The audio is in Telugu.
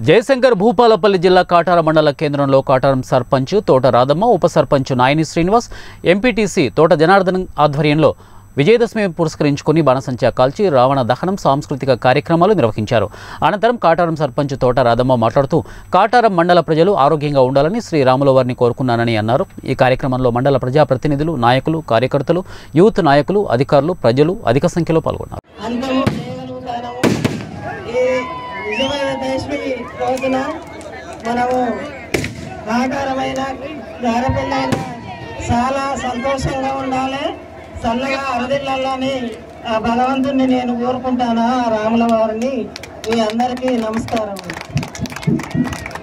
జయశంకర్ భూపాలపల్లి జిల్లా కాటార మండల కేంద్రంలో కాటారం సర్పంచ్ తోట రాధమ్మ ఉప సర్పంచ్ నాయని శ్రీనివాస్ ఎంపీటీసీ తోట జనార్దన్ ఆధ్వర్యంలో విజయదశమి పురస్కరించుకుని బాణసంచా కాల్చి రావణ దహనం సాంస్కృతిక కార్యక్రమాలు నిర్వహించారు అనంతరం కాటారం సర్పంచ్ తోట రాధమ్మ మాట్లాడుతూ కాటారం మండల ప్రజలు ఆరోగ్యంగా ఉండాలని శ్రీరాముల వారిని కోరుకున్నానని అన్నారు ఈ కార్యక్రమంలో మండల ప్రజాప్రతినిధులు నాయకులు కార్యకర్తలు యూత్ నాయకులు అధికారులు ప్రజలు అధిక సంఖ్యలో పాల్గొన్నారు అందరూ చేయగలుగుతాము ఈ నిజమైన దశమి రోజున మనము ఆకారమైన గారపిల్లైన చాలా సంతోషంగా ఉండాలి చల్లగా అరదిల్లాలని ఆ భగవంతుణ్ణి నేను కోరుకుంటాను ఆ రాముల వారిని మీ అందరికీ నమస్కారం